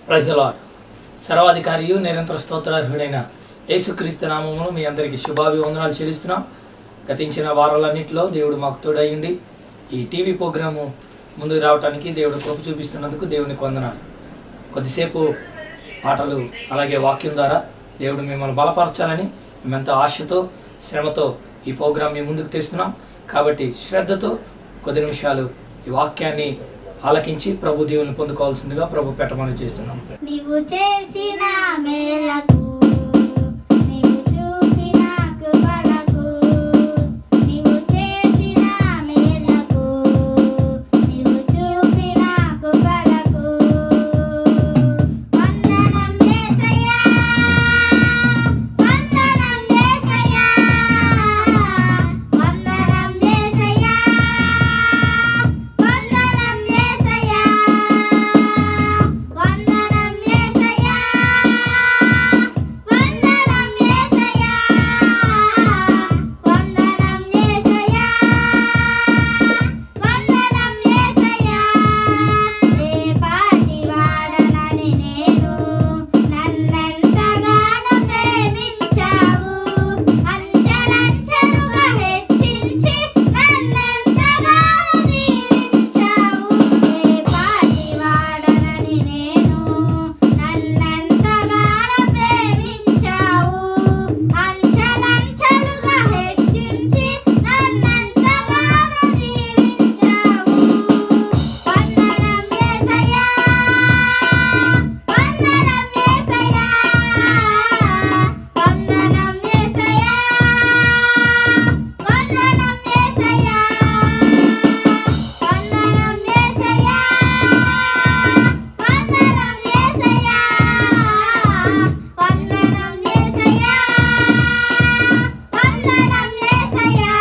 ప్రజలాడ్ సర్వాధికారియు నిరంతర స్తోత్రార్హుడైన యేసుక్రీస్తు నామమును మీ అందరికీ శుభాభివందనాలు చెల్లిస్తున్నాం గతించిన వారాలన్నింటిలో దేవుడు మాకు తోడయ్యండి ఈ టీవీ ప్రోగ్రాము ముందుకు రావడానికి దేవుడు కృప చూపిస్తున్నందుకు దేవునికి వందనాలు కొద్దిసేపు పాటలు అలాగే వాక్యం ద్వారా దేవుడు మిమ్మల్ని బలపరచాలని మేమెంతో ఆశతో శ్రమతో ఈ ప్రోగ్రాం మీ ముందుకు తెస్తున్నాం కాబట్టి శ్రద్ధతో కొద్ది నిమిషాలు ఈ వాక్యాన్ని ఆలకించి ప్రభు దేవుని పొందుకోవాల్సిందిగా ప్రభు పెట్టమని చేస్తున్నాం నీవు చేసిన మేలకు నీవు చూపిన కృపలకు నీవు చేసిన మేలకు నీవు చూపిన కృపలకు వందనం యేసయ్యా వందనం యేసయ్యా వందనం యేసయ్యా వందనం యేసయ్యా వందనం యేసయ్యా వందనం యేసయ్యా వందనం యేసయ్యా వందనం యేసయ్యా ఏ పాటి వాడనని నేను నన్నెంతగానో ప్రేమించావు అంచెలంచెలుగా హెచ్చించి నన్నెంతగానో దీవించావు ఏ పాటి వాడనని నేను నన్నెంతగానో ప్రేమించావు అంచెలంచెలుగా హెచ్చించి నన్నెంతగానో దీవించావు వందనం యేసయ్యా వందనం యేసయ్యా వందనం యేసయ్యా వందనం యేసయ్యా వందనం యేసయ్యా వందనం యేసయ్యా వందనం యేసయ్యా వందనం యేసయ్యా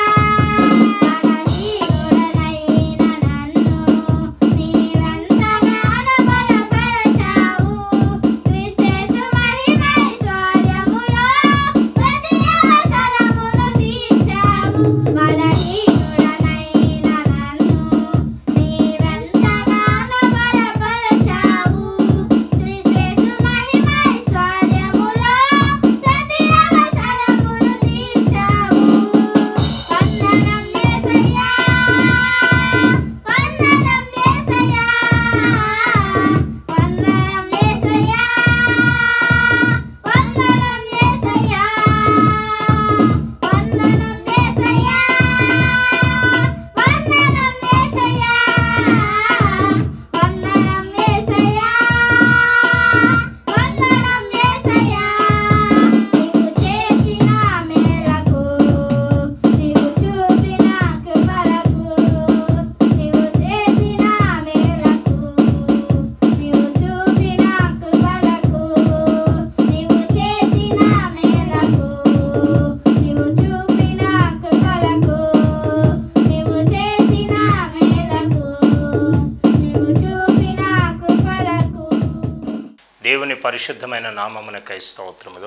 బలహీనుడనైన నన్ను నీవెంతగానో బలపరచావు క్రీస్తు మహిమైశ్వర్యములో ప్రతి అవసరమును తీర్చావు బలహీనుడనైన నన్ను నీవెంతగానో బలపరచావు క్రీస్తు మహిమైశ్వర్యములో ప్రతి అవసరమును తీర్చావు వందనం యేసయ్యా వందనం యేసయ్యా వందనం యేసయ్యా వందనం యేసయ్యా వందనం యేసయ్యా వందనం యేసయ్యా వందనం యేసయ్యా వందనం యేసయ్యా నీవు చేసిన మేలకు నీవు చూపిన కృపలకు నీవు చేసిన మేలకు నీవు చూపిన కృపలకు నీవు చేసిన మేలకు నీవు చూపిన కృపలకు నీవు చేసిన మేలకు నీవు చూపిన కృపలకు దేవుని పరిశుద్ధమైన నామమునకై స్తోత్రములు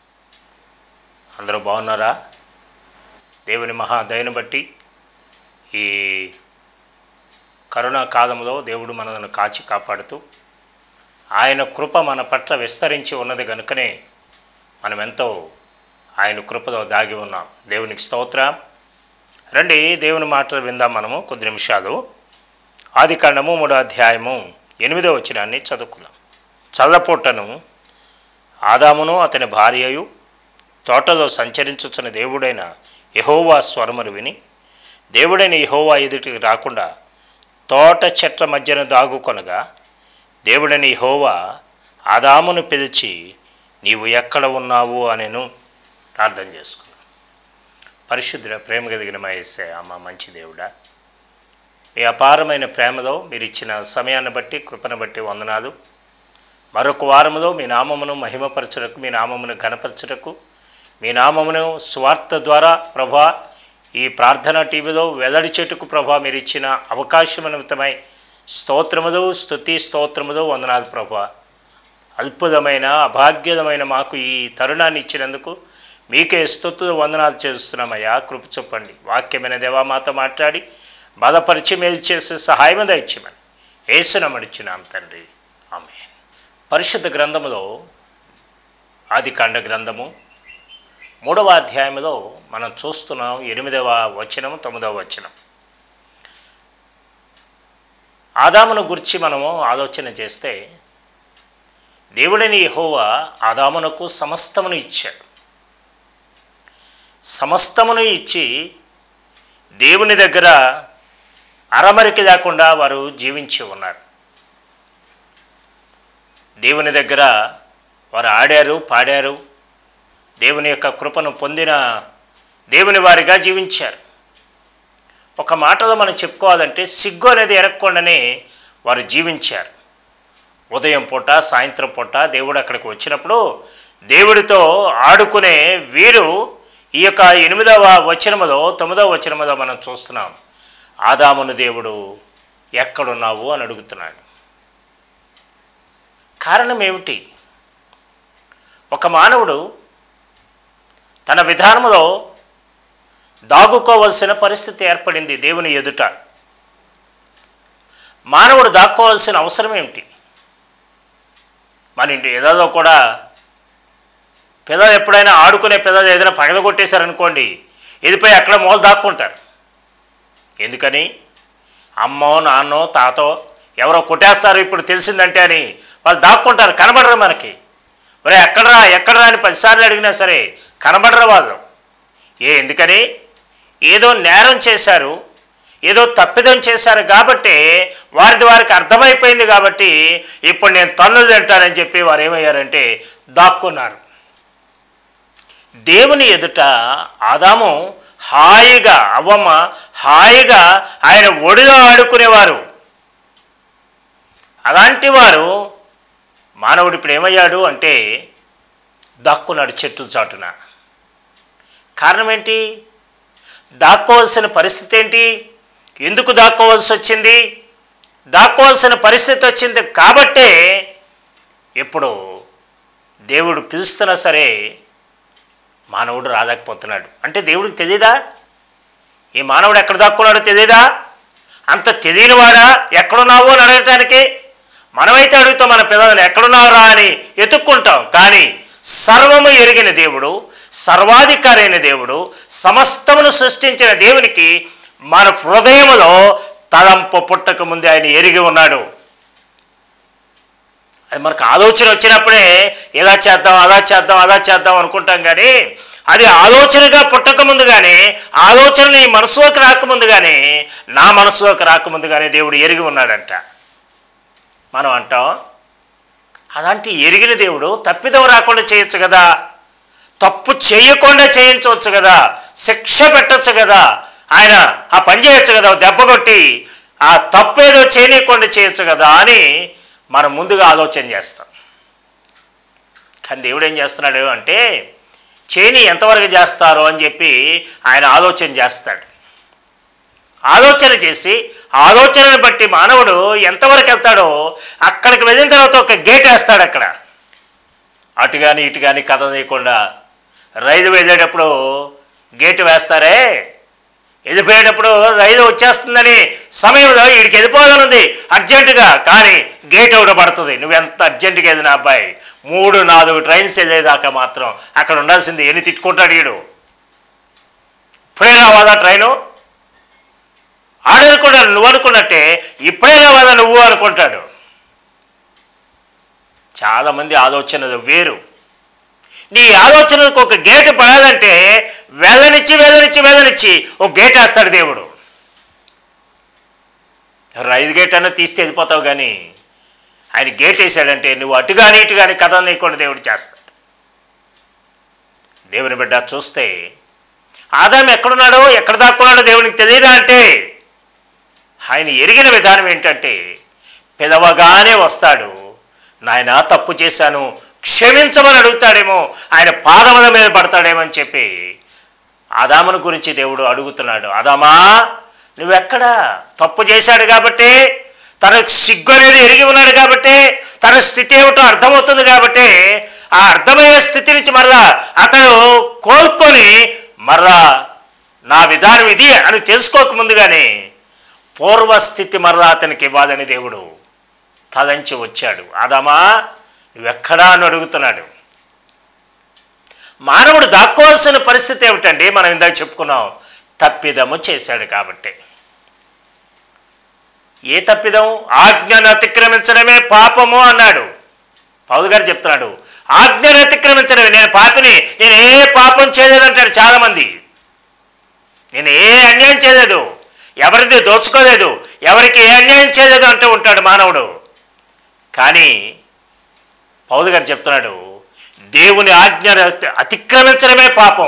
అందరూ బాగున్నారా దేవుని మహాదయను బట్టి ఈ కరోనా కాలంలో దేవుడు మనల్ని కాచి కాపాడుతూ ఆయన కృప మన పట్ల విస్తరించి ఉన్నది కనుకనే మనం ఎంతో ఆయన కృపలో దాగి ఉన్నాం దేవునికి స్తోత్రం రండి దేవుని మాటలు విందాం మనము కొద్ది నిమిషాలు ఆది కాండము మూడో అధ్యాయము ఎనిమిదో వచనాన్ని చదువుకుందాం చల్లపూటను ఆదామును అతని భార్యయు తోటలో సంచరించుచున్న దేవుడైన యహోవా స్వరమును విని దేవుడైన యహోవా ఎదుటికి రాకుండా తోట చెట్ల మధ్యన దాగుకొనగా దేవుడైన యహోవా ఆదామును పిలిచి నీవు ఎక్కడ ఉన్నావు అనెను ప్రార్థన చేసుకుందాం పరిశుద్ధుడ ప్రేమ కలిగిన మా యేసే అమ్మ మంచి దేవుడా మీ అపారమైన ప్రేమలో మీరు ఇచ్చిన సమయాన్ని బట్టి కృపను బట్టి వందనాలు మరొక వారములో మీ నామమును మహిమపరచుటకు మీ నామమును ఘనపరచుటకు మీ నామమును స్వార్థ ద్వారా ప్రభా ఈ ప్రార్థన టీవీలో వెల్లడి చెట్టుకు ప్రభా మీరు ఇచ్చిన అవకాశం నిమిత్తమై స్తోత్రములు స్తుతి స్తోత్రములు వందనాలు ప్రభా అద్భుతమైన అభాగ్యమైన మాకు ఈ తరుణాన్ని ఇచ్చినందుకు మీకే స్తుతులు వందనాలు చేస్తున్నామయ్యా కృప చెప్పండి వాక్యమైన దేవా మాతో మాట్లాడి బలపరిచి మేలు చేసే సహాయం దయచేయమని ఏసునమడిచున్నాం తండ్రి ఆమె పరిశుద్ధ గ్రంథములో ఆదికాండ గ్రంథము మూడవ అధ్యాయంలో మనం చూస్తున్నాం ఎనిమిదవ వచనం తొమ్మిదవ వచనం ఆదామును గురించి మనము ఆలోచన చేస్తే దేవుడిని యెహోవా ఆదామునకు సమస్తమును ఇచ్చాడు సమస్తమును ఇచ్చి దేవుని దగ్గర అరమరికి లేకుండా వారు జీవించి ఉన్నారు దేవుని దగ్గర వారు ఆడారు పాడారు దేవుని యొక్క కృపను పొందిన దేవుని వారిగా జీవించారు ఒక మాటలో మనం చెప్పుకోవాలంటే సిగ్గు అనేది ఎరగకుండానే వారు జీవించారు ఉదయం పూట సాయంత్రం పూట దేవుడు అక్కడికి వచ్చినప్పుడు దేవుడితో ఆడుకునే వీరు ఈ యొక్క ఎనిమిదవ వచనములో తొమ్మిదవ వచనములో మనం చూస్తున్నాం ఆదామును దేవుడు ఎక్కడున్నావు అని అడుగుతున్నాడు కారణం ఏమిటి ఒక మానవుడు తన విధానములో దాగుకోవలసిన పరిస్థితి ఏర్పడింది దేవుని ఎదుట మానవుడు దాక్కోవాల్సిన అవసరం ఏమిటి మన ఇంటి ఏదో కూడా పిల్లలు ఎప్పుడైనా ఆడుకునే పిల్లలు ఏదైనా పగద కొట్టేశారనుకోండి ఎదిపోయి అక్కడ మూల దాక్కుంటారు ఎందుకని అమ్మో నాన్నో తాతో ఎవరో కొట్టేస్తారు ఇప్పుడు తెలిసిందంటే అని వాళ్ళు దాక్కుంటారు కనబడరు మనకి ఒరే ఎక్కడరా ఎక్కడరా అని పదిసార్లు అడిగినా సరే కనబడరు వాళ్ళు ఏ ఎందుకని ఏదో నేరం చేశారు ఏదో తప్పిదం చేశారు కాబట్టి వారిది వారికి అర్థమైపోయింది కాబట్టి ఇప్పుడు నేను తన్నులు తింటానని చెప్పి వారు ఏమయ్యారంటే దాక్కున్నారు దేవుని ఎదుట ఆదాము హాయిగా అవ్వమ్మ హాయిగా ఆయన ఒడిలో ఆడుకునేవారు అలాంటి వారు మానవుడు ఇప్పుడు ఏమయ్యాడు అంటే దాక్కున్నాడు చెట్టు చాటున కారణం ఏంటి దాక్కోవాల్సిన పరిస్థితి ఏంటి ఎందుకు దాక్కోవాల్సి వచ్చింది దాక్కోవాల్సిన పరిస్థితి వచ్చింది కాబట్టే ఇప్పుడు దేవుడు పిలుస్తున్నా సరే మానవుడు రాలేకపోతున్నాడు అంటే దేవుడికి తెలియదా ఈ మానవుడు ఎక్కడ దాక్కున్నాడో తెలియదా అంత తెలియనివాడా ఎక్కడున్నావు అని అడగటానికి మనమైతే అడుగుతాం మన పిల్లలు ఎక్కడున్నారా అని ఎతుక్కుంటాం కానీ సర్వము ఎరిగిన దేవుడు సర్వాధికారి అయిన దేవుడు సమస్తమును సృష్టించిన దేవునికి మన హృదయములో తలంపు పుట్టక ముందే ఆయన ఎరిగి ఉన్నాడు అది మనకు ఆలోచన వచ్చినప్పుడే ఇలా చేద్దాం అలా చేద్దాం అలా చేద్దాం అనుకుంటాం కానీ అది ఆలోచనగా పుట్టక ముందుగానే ఆలోచన నీ మనసులోకి రాకముందుగానే నా మనసులోకి రాకముందుగానే దేవుడు ఎరిగి ఉన్నాడంట మనం అంటాం అలాంటి ఎరిగిన దేవుడు తప్పిదం రాకుండా చేయొచ్చు కదా తప్పు చేయకుండా చేయించవచ్చు కదా శిక్ష పెట్టచ్చు కదా ఆయన ఆ పని చేయొచ్చు కదా దెబ్బ కొట్టి ఆ తప్పేదో చేయనీయకుండా చేయొచ్చు కదా అని మనం ముందుగా ఆలోచన చేస్తాం కానీ దేవుడు ఏం చేస్తున్నాడు అంటే చేయని ఎంతవరకు చేస్తారో అని చెప్పి ఆయన ఆలోచన చేస్తాడు ఆలోచన చేసి ఆలోచనను బట్టి మానవుడు ఎంతవరకు వెళ్తాడో అక్కడికి వెళ్ళిన తర్వాత ఒక గేట్ వేస్తాడు అక్కడ అటు కానీ ఇటు కానీ కథ తీయకుండా రైలు వెళ్ళేటప్పుడు గేటు వేస్తారే వెళ్ళిపోయేటప్పుడు రైలు వచ్చేస్తుందని సమయంలో వీడికి వెళ్ళిపోవాలనుంది అర్జెంటుగా కానీ గేట్ ఒకటి పడుతుంది నువ్వెంత అర్జెంటుగా వెళ్ళిన అబ్బాయి మూడు నాలుగు ట్రైన్స్ వెళ్ళేదాకా మాత్రం అక్కడ ఉండాల్సింది ఎన్ని తిట్టుకుంటాడు వీడు ఇప్పుడే రావాలా ట్రైను ఆడనుకున్నాడు నువ్వు అనుకున్నట్టే ఇప్పుడే రావాలా నువ్వు అనుకుంటాడు చాలామంది ఆలోచనలు వేరు నీ ఆలోచనలకు ఒక గేటు పడాలంటే వెళ్ళనిచ్చి వెళ్ళనిచ్చి వెళ్ళనిచ్చి ఒక గేట్ వేస్తాడు దేవుడు రైలు గేట్ అన్న తీస్తే వెళ్ళిపోతావు కానీ ఆయన గేట్ వేసాడంటే నువ్వు అటు కానీ ఇటు కానీ కథ నీకుండా దేవుడు చేస్తాడు దేవుని బిడ్డ చూస్తే ఆదాం ఎక్కడున్నాడో ఎక్కడ దాక్కున్నాడో దేవునికి తెలియదా అంటే ఆయన ఎరిగిన విధానం ఏంటంటే పిలవగానే వస్తాడు నాయన తప్పు చేశాను క్షమించమని అడుగుతాడేమో ఆయన పాదముల మీద పడతాడేమో అని చెప్పి ఆదామును గురించి దేవుడు అడుగుతున్నాడు ఆదామా నువ్వెక్కడ తప్పు చేశాడు కాబట్టి తన సిగ్గు అనేది ఎరిగి ఉన్నాడు కాబట్టి తన స్థితి ఏమిటో అర్థమవుతుంది కాబట్టి ఆ అర్థమయ్యే స్థితి నుంచి మరలా అతను కోరుకొని మరలా నా విధానం ఇది అని తెలుసుకోక ముందుగానే పూర్వస్థితి మరలా అతనికి ఇవ్వాలని దేవుడు తలంచి వచ్చాడు ఆదామా నువ్వెక్కడా అని అడుగుతున్నాడు మానవుడు దాక్కోవాల్సిన పరిస్థితి ఏమిటండి మనం ఇందాక చెప్పుకున్నాం తప్పిదము చేశాడు కాబట్టి ఏ తప్పిదం ఆజ్ఞను అతిక్రమించడమే పాపము అన్నాడు పౌలు గారు చెప్తున్నాడు ఆజ్ఞను అతిక్రమించడమే నేను పాపిని నేను ఏ పాపం చేయలేదంటాడు చాలామంది నేను ఏ అన్యాయం చేయలేదు ఎవరిది దోచుకోలేదు ఎవరికి ఏ అన్యాయం చేయలేదు అంటూ ఉంటాడు మానవుడు కానీ పౌలు గారు చెప్తున్నాడు దేవుని ఆజ్ఞ అతిక్రమించడమే పాపం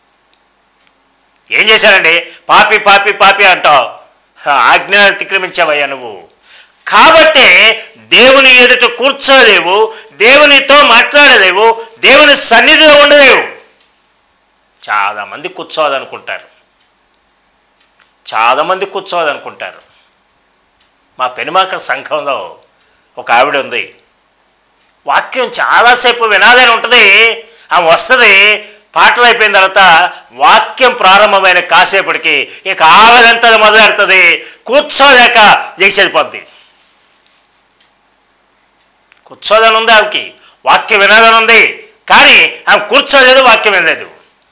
ఏం చేశానండి పాపి పాపి పాపి అంటావు హా, ఆజ్ఞను అతిక్రమించావయ్యా నువ్వు కాబట్టే దేవుని ఎదుట కూర్చోలేవు దేవునితో మాట్లాడలేవు దేవుని సన్నిధిలో ఉండలేవు చాలామంది కూర్చోవాలనుకుంటారు చాలామంది కూర్చోవాలనుకుంటారు మా పెనుమాక సంఘంలో ఒక ఆవిడ ఉంది వాక్యం చాలాసేపు వినాలని ఉంటుంది ఆమె వస్తుంది పాటలు అయిపోయిన తర్వాత వాక్యం ప్రారంభమైన కాసేపటికి ఇక ఆవదంతా మొదలెడుతుంది కూర్చోలేక చేసేదిపోద్ది కూర్చోదని ఉంది ఆమెకి వాక్యం వినాలని ఉంది కానీ ఆమె కూర్చోలేదు వాక్యం వినలేదు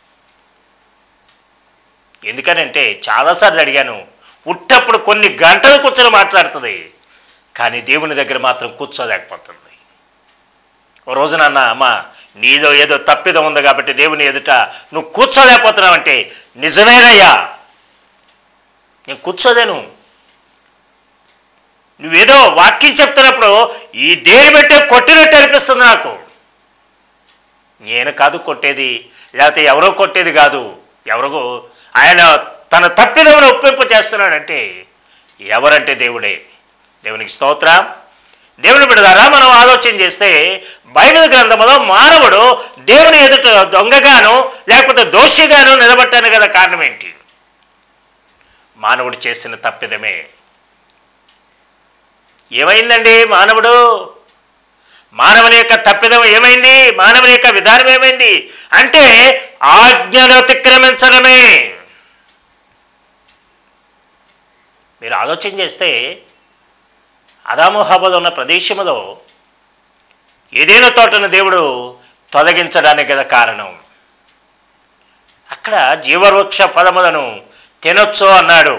ఎందుకనంటే చాలాసార్లు అడిగాను ఉట్టప్పుడు కొన్ని గంటలు కూర్చొని మాట్లాడుతుంది కానీ దేవుని దగ్గర మాత్రం కూర్చోలేకపోతుంది ఓ రోజు నాన్న అమ్మ నీలో ఏదో తప్పిదం ఉంది కాబట్టి దేవుని ఎదుట నువ్వు కూర్చోలేకపోతున్నావంటే నిజమేనయ్యా నేను కూర్చోలేను నువ్వేదో వాక్యం చెప్తున్నప్పుడు ఈ దేని పెట్టే కొట్టినట్టు అనిపిస్తుంది నాకు నేను కాదు కొట్టేది లేకపోతే ఎవరో కొట్టేది కాదు ఎవరికో ఆయన తన తప్పిదమును ఒప్పింపు చేస్తున్నాడంటే ఎవరంటే దేవుడే దేవునికి స్తోత్రం దేవుని బిడ్డదారా మనం ఆలోచన చేస్తే బైబిల్ గ్రంథంలో మానవుడు దేవుని ఎదుట దొంగగాను లేకపోతే దోషిగాను నిలబట్టాను కదా కారణం ఏంటి మానవుడు చేసిన తప్పిదమే ఏమైందండి మానవుడు మానవుని యొక్క తప్పిదం ఏమైంది మానవుని యొక్క విధానం ఏమైంది అంటే ఆజ్ఞను అతిక్రమించడమే మీరు ఆలోచన చేస్తే అదాము హబలు ఉన్న ప్రదేశములో ఏదైనా తోటను దేవుడు తొలగించడానికి గల కారణం అక్కడ జీవవృక్ష ఫలములను తినొచ్చు అన్నాడు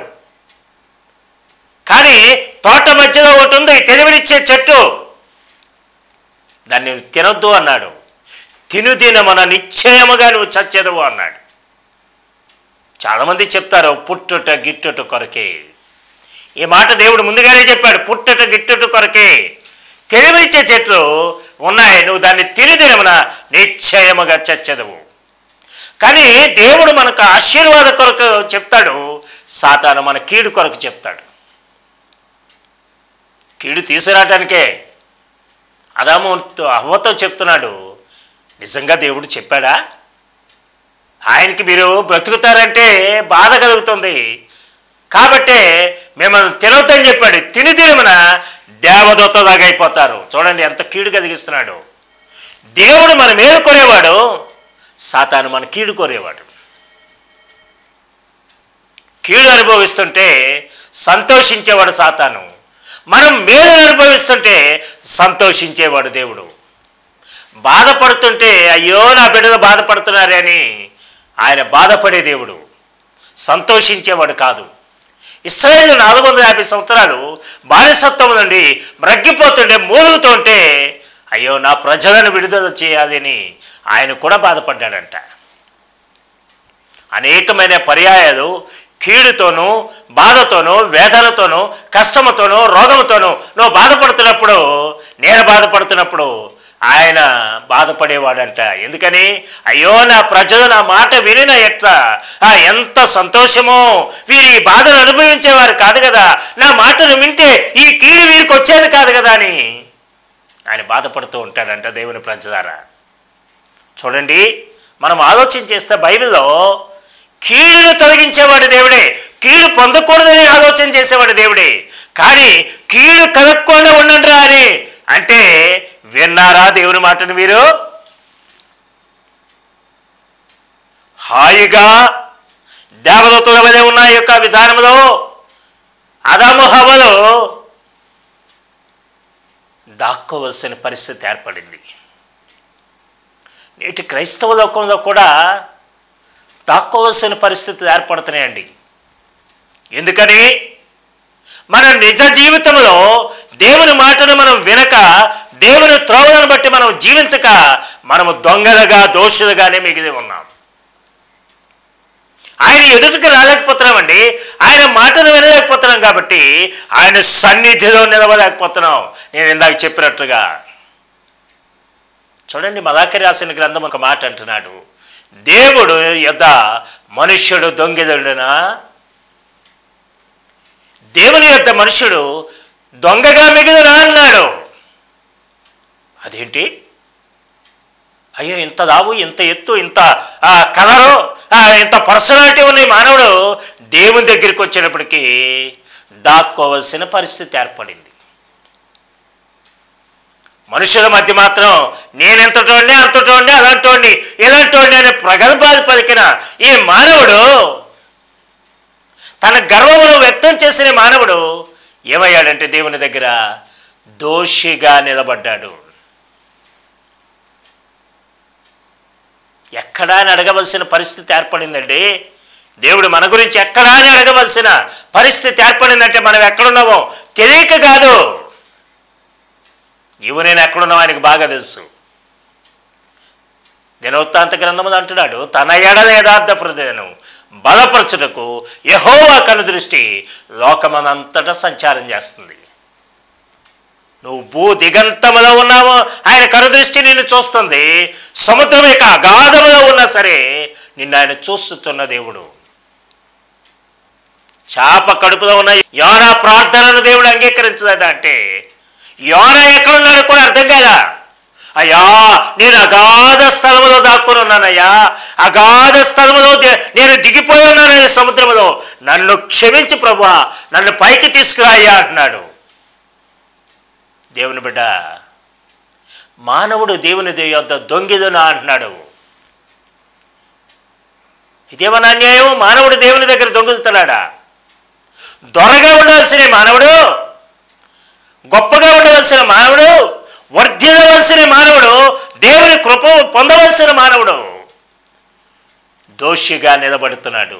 కానీ తోట మధ్యలో ఒకటి ఉంది తెలివినిచ్చే చెట్టు దాన్ని తినొద్దు అన్నాడు తిను తినమన నిశ్చయముగా నువ్వు చచ్చేదవు అన్నాడు చాలామంది చెప్తారు పుట్టుట గిట్టుట కొరకే ఈ మాట దేవుడు ముందుగానే చెప్పాడు పుట్టుట గిట్టుట కొరకే తెలివినిచ్చే చెట్లు ఉన్నాయి నువ్వు దాన్ని తిని తినమున నిశ్చయముగా చచ్చెదవు కానీ దేవుడు మనకు ఆశీర్వాద కొరకు చెప్తాడు సాతాను మన కీడు కొరకు చెప్తాడు కీడు తీసుకురావటానికే అదాము అవ్వతో చెప్తున్నాడు నిజంగా దేవుడు చెప్పాడా ఆయనకి మీరు బ్రతుకుతారంటే బాధ కలుగుతుంది కాబట్టే మిమ్మల్ని తినొద్దని చెప్పాడు తిని తినమన దేవదూతలాగా అయిపోతారు చూడండి ఎంత కీడు కలిగిస్తున్నాడు దేవుడు మన మీద కొనేవాడు సాతాను మన కీడు కోరేవాడు కీడు అనుభవిస్తుంటే సంతోషించేవాడు సాతాను మనం మేలు అనుభవిస్తుంటే సంతోషించేవాడు దేవుడు బాధపడుతుంటే అయ్యో నా బిడ్డలు బాధపడుతున్నారే అని ఆయన బాధపడే దేవుడు సంతోషించేవాడు కాదు ఇస్రాయేల్ నాలుగు వందల యాభై సంవత్సరాలు బానిసత్వం నుండి మ్రగ్గిపోతుంటే మూలుగుతుంటే అయ్యో నా ప్రజలను విడుదల చేయాలని ఆయన కూడా బాధపడ్డాడంట అనేకమైన పర్యాయాలు కీడుతోనూ బాధతోనూ వేదనతోనూ కష్టముతోనూ రోగముతోనూ నువ్వు బాధపడుతున్నప్పుడు నేను బాధపడుతున్నప్పుడు ఆయన బాధపడేవాడంట ఎందుకని అయ్యో నా ప్రజలు నా మాట వినిన ఎట్లా ఆ ఎంత సంతోషమో వీరి ఈ బాధను అనుభవించేవారు కాదు కదా నా మాటను వింటే ఈ కీడు వీరికి వచ్చేది కాదు కదా అని ఆయన బాధపడుతూ ఉంటాడంట దేవుని ప్రజలారా చూడండి మనం ఆలోచన చేస్తే బైబిల్లో కీడును తొలగించేవాడు దేవుడే కీడు పొందకూడదని ఆలోచన చేసేవాడు దేవుడే కానీ కీడు కలగకుండా ఉండండి అని అంటే విన్నారా దేవుని మాటను వీరు హాయిగా దేవదూతల వలె ఉన్న ఈ యొక్క విధానంలో అదాము హవలో దాక్కు దాక్కోవలసిన పరిస్థితి ఏర్పడింది నేటి క్రైస్తవ లోకంలో కూడా దాక్కోవలసిన పరిస్థితులు ఏర్పడుతున్నాయండి ఎందుకని మన నిజ జీవితంలో దేవుని మాటను మనం వినక దేవుని త్రోవలను బట్టి మనం జీవించక మనము దొంగలుగా దోషులుగానే మిగిలి ఉన్నాం ఆయన ఎదుటికి రాలేకపోతున్నామండి ఆయన మాటను వినలేకపోతున్నాం కాబట్టి ఆయన సన్నిధిలో నిలవలేకపోతున్నాం నేను ఇందాక చెప్పినట్లుగా చూడండి మదాకరి రాసిన గ్రంథం ఒక మాట అంటున్నాడు దేవుడు యొద్ద మనుష్యుడు దొంగెదుడునా దేవుని యొక్క మనుషుడు దొంగగా మిగిలిన అన్నాడు అదేంటి అయ్యో ఇంత దావు ఇంత ఎత్తు ఇంత ఆ, కలరు ఆ, ఇంత పర్సనాలిటీ ఉన్న ఈ మానవుడు దేవుని దగ్గరికి వచ్చినప్పటికీ దాక్కోవలసిన పరిస్థితి ఏర్పడింది మనుషుల మధ్య మాత్రం నేనెంతటోండి అంతటోండి అలాంటోండి ఇలాంటోండి అనే ప్రగల్భాలు పలికిన ఈ మానవుడు తన గర్వమును వ్యక్తం చేసిన మానవుడు ఏమయ్యాడంటే దేవుని దగ్గర దోషిగా నిలబడ్డాడు ఎక్కడా అని అడగవలసిన పరిస్థితి ఏర్పడిందండి దేవుడు మన గురించి ఎక్కడా అని అడగవలసిన పరిస్థితి ఏర్పడిందంటే మనం ఎక్కడున్నామో తెలియక కాదు ఇవి నేను ఎక్కడున్నావు ఆయనకు బాగా తెలుసు దినవృత్తాంత గ్రంథములు అంటున్నాడు తన ఎడల యథార్థ హృదయను బలపరచుటకు యహోవా కనుదృష్టి లోకమనంతటా సంచారం చేస్తుంది నువ్వు భూ దిగంతములో ఉన్నావు ఆయన కనుదృష్టి నిన్ను చూస్తుంది సముద్రం యొక్క అగాధములో ఉన్నా సరే నిన్ను ఆయన చూస్తున్న దేవుడు చాప కడుపులో ఉన్న యోనా ప్రార్థనను దేవుడు అంగీకరించలేదా అంటే యోన ఎక్కడున్నాడో కూడా అర్థం కాదా అయ్యా నేను అగాధ స్థలములో దాక్కుని ఉన్నానయ్యా అగాధ స్థలములో దే- నేను దిగిపోయి ఉన్నానయ్యా సముద్రములో నన్ను క్షమించి ప్రభా నన్ను పైకి తీసుకురాయ్యా అంటున్నాడు దేవుని బిడ్డ మానవుడు దేవుని దే- యొద్ద దొంగిదునా అంటున్నాడు ఇదేమన్నా అన్యాయం మానవుడు దేవుని దగ్గర దొంగలుతున్నాడా దొరగా ఉండవలసిన మానవుడు గొప్పగా ఉండవలసిన మానవుడు వర్ధిల్లవలసిన మానవుడు దేవుని కృప పొందవలసిన మానవుడు దోషిగా నిలబడుతున్నాడు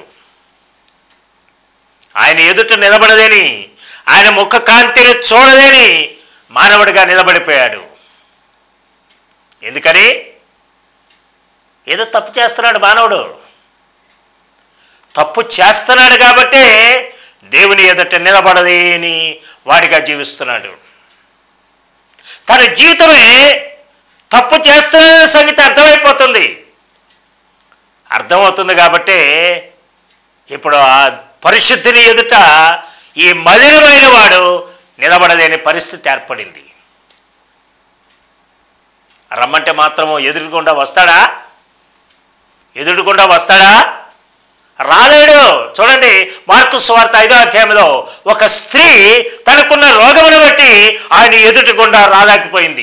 ఆయన ఎదుట నిలబడలేని ఆయన ముఖ కాంతిని చూడలేని మానవుడిగా నిలబడిపోయాడు ఎందుకని ఏదో తప్పు చేస్తున్నాడు మానవుడు తప్పు చేస్తున్నాడు కాబట్టే దేవుని ఎదుట నిలబడలేని వాడిగా జీవిస్తున్నాడు తన జీవితమే తప్పు చేస్తున్న సంగతి అర్థమైపోతుంది అర్థమవుతుంది కాబట్టే ఇప్పుడు ఆ పరిశుద్ధిని ఎదుట ఈ మలినమైన వాడు నిలబడలేని పరిస్థితి ఏర్పడింది రమ్మంటే మాత్రము ఎదురుకుండా వస్తాడా ఎదురుకుండా వస్తాడా రాలేడు చూడండి మార్కు స్వార్త ఐదో అధ్యాయంలో ఒక స్త్రీ తనకున్న రోగమును బట్టి ఆయన ఎదుటికుండా రాలేకపోయింది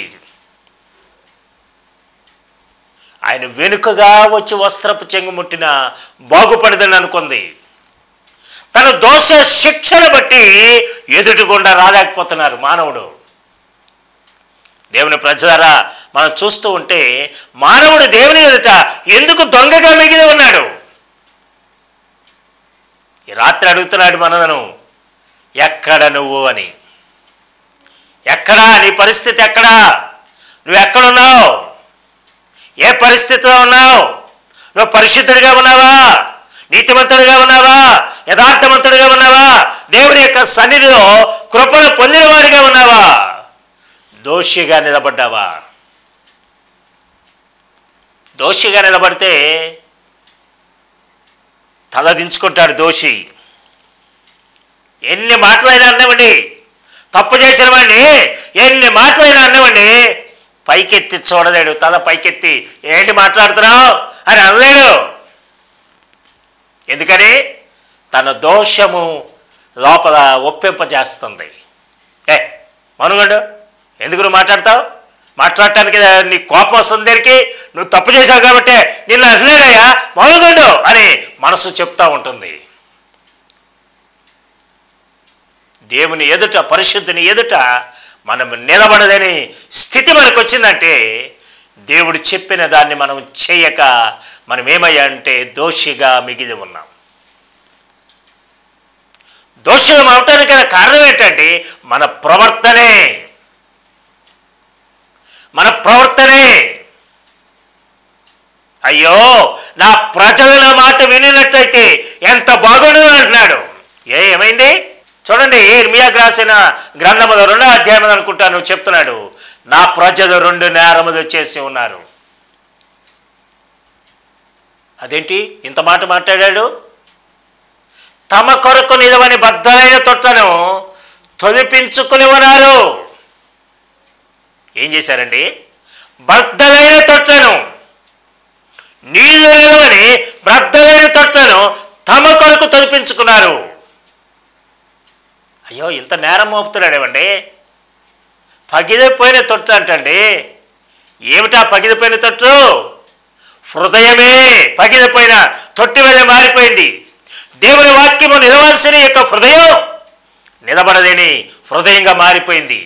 ఆయన వెనుకగా వచ్చి వస్త్రపు చెంగు ముట్టిన బాగుపడదని అనుకుంది తన దోష శిక్షను బట్టి ఎదుటికుండా రాలేకపోతున్నారు మానవుడు దేవుని ప్రజలారా మనం చూస్తూ ఉంటే మానవుడు దేవుని ఎదుట ఎందుకు దొంగగా మిగిలి ఉన్నాడు ఈ రాత్రి అడుగుతున్నాడు మనలను ఎక్కడ నువ్వు అని ఎక్కడా నీ పరిస్థితి ఎక్కడా నువ్వు ఎక్కడున్నావు ఏ పరిస్థితిలో ఉన్నావు నువ్వు పరిశుద్ధుడిగా ఉన్నావా నీతిమంతుడిగా ఉన్నావా యథార్థవంతుడిగా ఉన్నావా దేవుని యొక్క సన్నిధిలో కృపను పొందినవాడిగా ఉన్నావా దోషిగా నిలబడ్డావా దోషిగా నిలబడితే తలదించుకుంటాడు దోషి ఎన్ని మాటలైనా అన్నవండి తప్పు చేసిన వాడిని ఎన్ని మాటలైనా అన్నవండి పైకెత్తి చూడలేడు తల పైకెత్తి ఏంటి మాట్లాడుతున్నావు అని అనలేడు ఎందుకని తన దోషము లోపల ఒప్పింపజేస్తుంది ఏ మనుగండు ఎందుకు నువ్వు మాట్లాడతావు మాట్లాడటానికి నీ కోపం వస్తుంది దగ్గరికి నువ్వు తప్పు చేశావు కాబట్టి నిన్ను అనలేడయ్యా మనుగండు అని మనసు చెప్తా ఉంటుంది దేవుని ఎదుట పరిశుద్ధుని ఎదుట మనం నిలబడదని స్థితి మనకు వచ్చిందంటే దేవుడు చెప్పిన దాన్ని మనం చేయక మనం ఏమయ్యా అంటే దోషిగా మిగిలి ఉన్నాం దోషులం అవటానికి గల కారణం ఏంటంటే మన ప్రవర్తనే మన ప్రవర్తనే అయ్యో నా ప్రజలు నా మాట వినినట్టయితే ఎంత బాగుండు అంటున్నాడు ఏ ఏమైంది చూడండి ఇర్మియాకు రాసిన గ్రంథములో రెండో అధ్యాయం అనుకుంటాను చెప్తున్నాడు నా ప్రజలు రెండు నేరములు చేసి ఉన్నారు అదేంటి ఇంత మాట మాట్లాడాడు తమ కొరకు నిలవని బద్దలైన తొట్టను తొలిపించుకుని ఉన్నారు ఏం చేశారండి బద్దలైన తొట్టను నీళ్లు నిలవని బద్దలైన తొట్టను తమ కొరకు తొలిపించుకున్నారు అయ్యో ఇంత నేరం మోపుతున్నాడేమండి పగిలిపోయిన తొట్టు అంటండి ఏమిటా పగిలిపోయిన తొట్టు హృదయమే పగిలిపోయిన తొట్టి వల్ల మారిపోయింది దేవుని వాక్యము నిలవాల్సిన యొక్క హృదయం నిలబడలేని హృదయంగా మారిపోయింది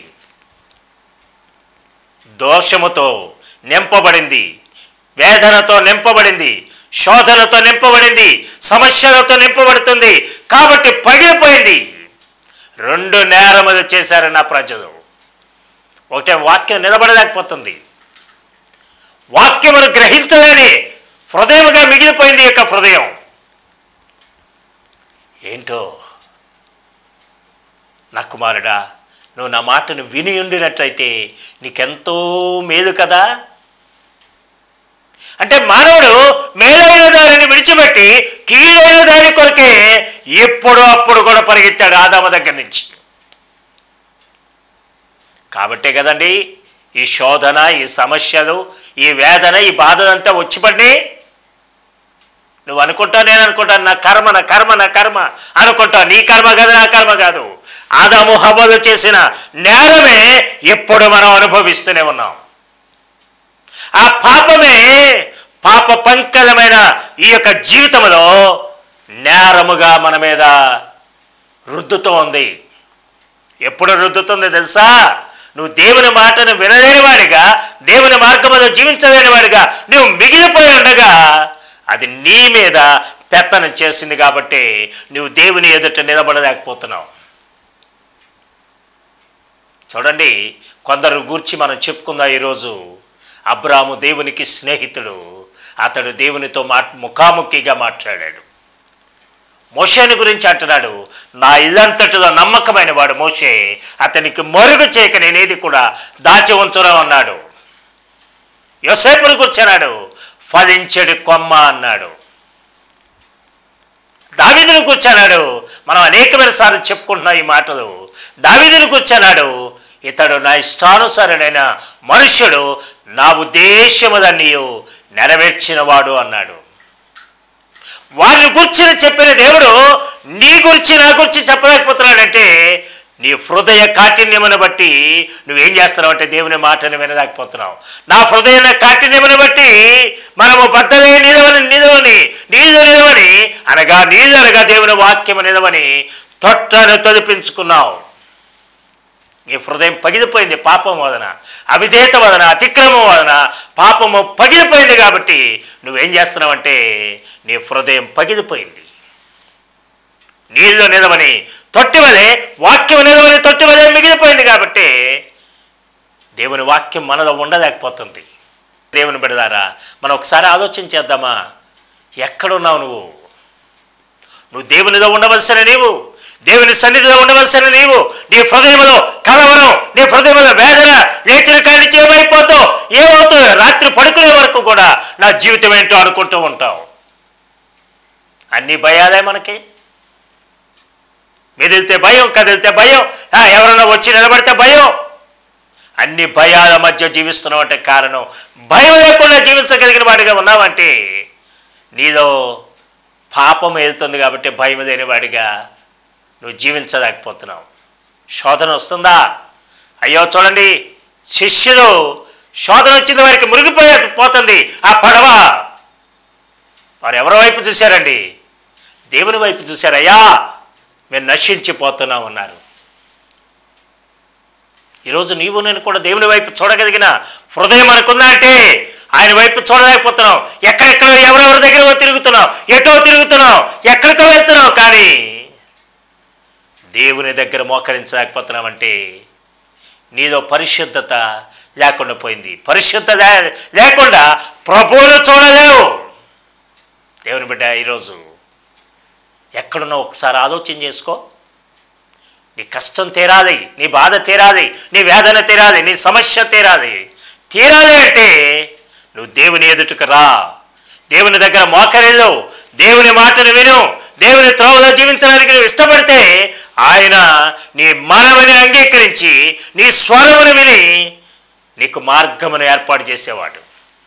దోషముతో నింపబడింది వేదనతో నింపబడింది శోధనతో నింపబడింది సమస్యలతో నింపబడుతుంది కాబట్టి పగిలిపోయింది రెండు నేరములు చేశారు నా ప్రజలు ఒకటే వాక్యం నిలబడలేకపోతుంది వాక్యమును గ్రహించలేని హృదయముగా మిగిలిపోయింది ఈ యొక్క హృదయం ఏంటో నా కుమారుడా నువ్వు నా మాటను విని ఉండినట్లయితే నీకెంతో మేలు కదా అంటే మానవుడు మేలైన దానిని విడిచిపెట్టి కీడైన దాని కొరకే ఎప్పుడు అప్పుడు కూడా పరిగెత్తాడు ఆదామ దగ్గర నుంచి కాబట్టే కదండి ఈ శోధన ఈ సమస్యలు ఈ వేదన ఈ బాధలంతా వచ్చి పడినాయి నువ్వు అనుకుంటావు నేను అనుకుంటాను నా కర్మ నా కర్మ నా కర్మ అనుకుంటావు నీ కర్మ కాదు నా కర్మ కాదు ఆదాము హవ్వలు చేసిన నేరమే ఎప్పుడు మనం అనుభవిస్తూనే ఉన్నాం ఆ పాపమే పాప పంకజమైన ఈ యొక్క జీవితంలో నేరముగా మన మీద రుద్దుతూ ఉంది ఎప్పుడు రుద్దుతుంది తెలుసా నువ్వు దేవుని మాటను వినలేని వాడిగా దేవుని మార్గంలో జీవించలేని వాడిగా నువ్వు మిగిలిపోయి ఉండగా అది నీ మీద పెత్తనం చేసింది కాబట్టి నువ్వు దేవుని ఎదుట నిలబడలేకపోతున్నావు చూడండి కొందరు గూర్చి మనం చెప్పుకుందాం ఈరోజు అబ్రాము దేవునికి స్నేహితుడు అతడు దేవునితో మా ముఖాముఖిగా మాట్లాడాడు మోషేని గురించి అంటున్నాడు నా ఇల్లంతటిలో నమ్మకమైన వాడు మోషే అతనికి మరుగు చేయక నేనేది కూడా దాచి ఉంచడం అన్నాడు యోసేపుని కూర్చున్నాడు ఫలించెడు కొమ్మ అన్నాడు దావిదుని కూర్చున్నాడు మనం అనేకమైన సార్లు చెప్పుకుంటున్నాం ఈ మాటలు దావిదుని కూర్చున్నాడు ఇతడు నా ఇష్టానుసారుడైన మనుష్యుడు నా ఉద్దేశముదన్నీ నెరవేర్చినవాడు అన్నాడు వారిని గురించి చెప్పిన దేవుడు నీ గురించి నా గురించి చెప్పలేకపోతున్నాడంటే నీ హృదయ కాఠిన్యమును బట్టి నువ్వేం చేస్తున్నావు అంటే దేవుని మాటను వినలేకపోతున్నావు నా హృదయ కాఠిన్యమును బట్టి మనము బద్దలే నిలవని నిలవని నీళ్ళు నిలవని అనగా నీళ్ళనగా దేవుని వాక్యము నిలవని తొట్టను తొలిపించుకున్నావు నీ హృదయం పగిలిపోయింది పాపం వలన అవిధేత వలన అతిక్రమం వలన పాపము పగిలిపోయింది కాబట్టి నువ్వేం చేస్తున్నావంటే నీ హృదయం పగిలిపోయింది నీళ్ళు నిలవని తొట్టి వలె వాక్యం నిలవని తొట్టి వలె మిగిలిపోయింది కాబట్టి దేవుని వాక్యం మనలో ఉండలేకపోతుంది దేవుని బిడదారా మనం ఒకసారి ఆలోచన చేద్దామా ఎక్కడున్నావు నువ్వు నువ్వు దేవునిలో ఉండవలసిన నీవు దేవుని సన్నిధిలో ఉండవలసిన నీవు నీ హృదయంలో కలవరం నీ హృదయంలో వేదన లేచిన కాడి నుంచి ఏమైపోతావు ఏమవుతావు రాత్రి పడుకునే వరకు కూడా నా జీవితం ఏంటో అనుకుంటూ ఉంటావు అన్ని భయాలే మనకి మెదిలితే భయం కదిలితే భయం ఆ, ఎవరైనా వచ్చి నిలబడితే భయం అన్ని భయాల మధ్య జీవిస్తున్నావు అంటే కారణం భయం లేకుండా జీవించగలిగిన వాడిగా ఉన్నావంటే నీలో పాపం వెళ్తుంది కాబట్టి భయం లేని వాడిగా నువ్వు జీవించలేకపోతున్నావు శోధన వస్తుందా అయ్యో చూడండి శిష్యులు శోధన వచ్చిన వారికి మునిగిపోయే పోతుంది ఆ పడవ వారు ఎవరి వైపు చూశారండి దేవుని వైపు చూశారయ్యా మేము నశించిపోతున్నాం అన్నారు ఈరోజు నీవు నేను కూడా దేవుని వైపు చూడగలిగిన హృదయం అనుకుందా అంటే ఆయన వైపు చూడలేకపోతున్నావు ఎక్కడెక్కడో ఎవరెవరి దగ్గర తిరుగుతున్నావు ఎటో తిరుగుతున్నావు ఎక్కడికో వెళ్తున్నావు కానీ దేవుని దగ్గర మోకరించలేకపోతున్నావంటే నీదో పరిశుద్ధత లేకుండా పోయింది పరిశుద్ధత లే- లేకుండా ప్రభువును చూడలేవు దేవుని బిడ్డ ఈరోజు ఎక్కడున్నావు ఒకసారి ఆలోచన చేసుకో నీ కష్టం తీరాలి నీ బాధ తీరాలి నీ వేదన తీరాలి నీ సమస్య తీరాలి తీరాలి అంటే నువ్వు దేవుని ఎదుటకు రా దేవుని దగ్గర మోకరిల్లు దేవుని మాటను విను దేవుని త్రోవలో జీవించడానికి నువ్వు ఇష్టపడితే ఆయన నీ మనవని అంగీకరించి నీ స్వరమును విని నీకు మార్గమును ఏర్పాటు చేసేవాడు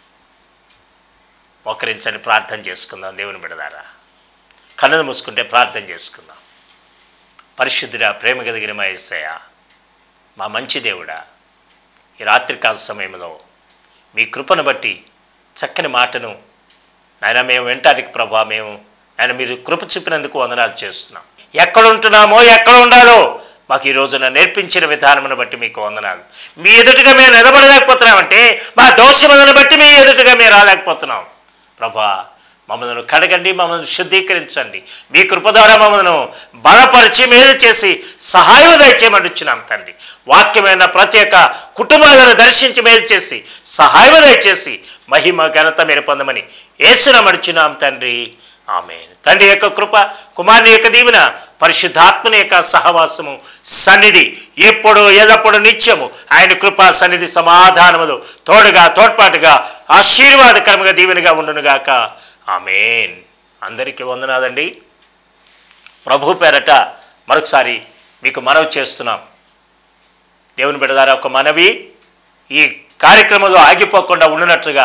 మోకరించని ప్రార్థన చేసుకుందాం దేవుని బిడదారా కన్నులు మూసుకుంటే ప్రార్థన చేసుకుందాం పరిశుద్ధుడా ప్రేమ కలిగిన మా యేసయ్య మా మంచి దేవుడా ఈ రాత్రికాల సమయంలో మీ కృపను బట్టి చక్కని మాటను నాయన మేము వినటానికి ప్రభా మేము ఆయన మీరు కృప చూపినందుకు వందనాలు చేస్తున్నాం ఎక్కడ ఉంటున్నామో ఎక్కడ ఉండాలో మాకు ఈ రోజున నేర్పించిన విధానమును బట్టి మీకు వందనాలు మీ ఎదుటిగా మేము నిలబడలేకపోతున్నామంటే మా దోషములను బట్టి మీ ఎదుటిగా మేము రాలేకపోతున్నాం ప్రభా మమ్మల్ని కడగండి మమ్మల్ని శుద్ధీకరించండి మీ కృప ద్వారా మమ్మల్ని బలపరిచి మేలు చేసి సహాయం దయచేయమనిచ్చున్నాం తండ్రి వాక్యమైన ప్రతి ఒక్క కుటుంబాలను దర్శించి మేలు చేసి సహాయం దయచేసి మహిమ ఘనత మీరు పొందమని ఏసునమడుచున్నాం తండ్రి ఆమె తండ్రి యొక్క కృప కుమారుని యొక్క దీవెన పరిశుద్ధాత్మని యొక్క సహవాసము సన్నిధి ఎప్పుడు ఎల్లప్పుడు నిత్యము ఆయన కృప సన్నిధి సమాధానములు తోడుగా తోడ్పాటుగా ఆశీర్వాదకరముగా దీవెనగా ఉండునుగాక ఆమెన్ అందరికీ వందనాలండి ప్రభు పేరట మరొకసారి మీకు మనవి చేస్తున్నాం దేవుని బిడ్డదారా ఒక మనవి ఈ కార్యక్రమంలో ఆగిపోకుండా ఉండినట్లుగా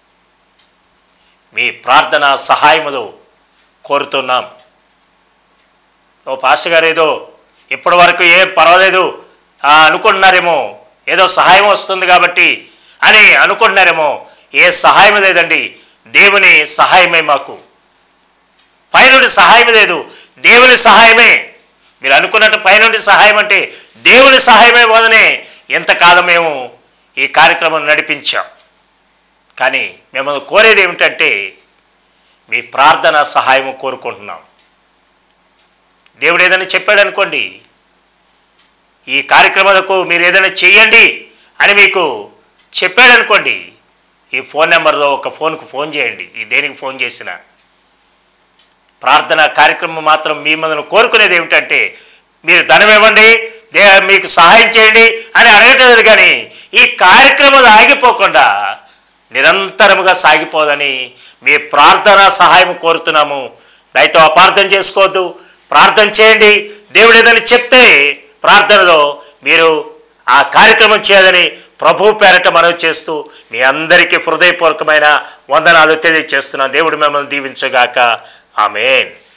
మీ ప్రార్థన సహాయములు కోరుతున్నాం ఓ పాస్టర్ గారు ఏదో ఇప్పటి వరకు ఏం పర్వాలేదు ఆ, అనుకుంటున్నారేమో ఏదో సహాయం వస్తుంది కాబట్టి అని అనుకుంటున్నారేమో ఏ సహాయం లేదండి దేవుని సహాయమే మాకు పైనుండి సహాయం లేదు దేవుని సహాయమే మీరు అనుకున్నట్టు పైనుండి సహాయం అంటే దేవుని సహాయమే వదనే ఎంతకాలం మేము ఈ కార్యక్రమం నడిపించాం కానీ మేము కోరేది ఏమిటంటే మీ ప్రార్థన సహాయం కోరుకుంటున్నాం దేవుడు ఏదైనా చెప్పాడు అనుకోండి ఈ కార్యక్రమాలకు మీరు ఏదైనా చేయండి అని మీకు చెప్పాడు అనుకోండి ఈ ఫోన్ నెంబర్లో ఒక ఫోన్కు ఫోన్ చేయండి ఈ దేనికి ఫోన్ చేసినా ప్రార్థన కార్యక్రమం మాత్రం మీ మనను కోరుకునేది ఏమిటంటే మీరు ధనం ఇవ్వండి దే మీకు సహాయం చేయండి అని అడగటం లేదు కానీ ఈ కార్యక్రమాలు ఆగిపోకుండా నిరంతరముగా సాగిపోదని మీ ప్రార్థన సహాయం కోరుతున్నాము దయతో అపార్థం చేసుకోవద్దు ప్రార్థన చేయండి దేవుడు ఏదని చెప్తే ప్రార్థనలో మీరు ఆ కార్యక్రమం చేయాలని ప్రభు పేరట మనవి చేస్తూ మీ అందరికీ హృదయపూర్వకమైన వందనాలు తెలియజేస్తున్నాను దేవుడు మిమ్మల్ని దీవించగాక ఆమెన్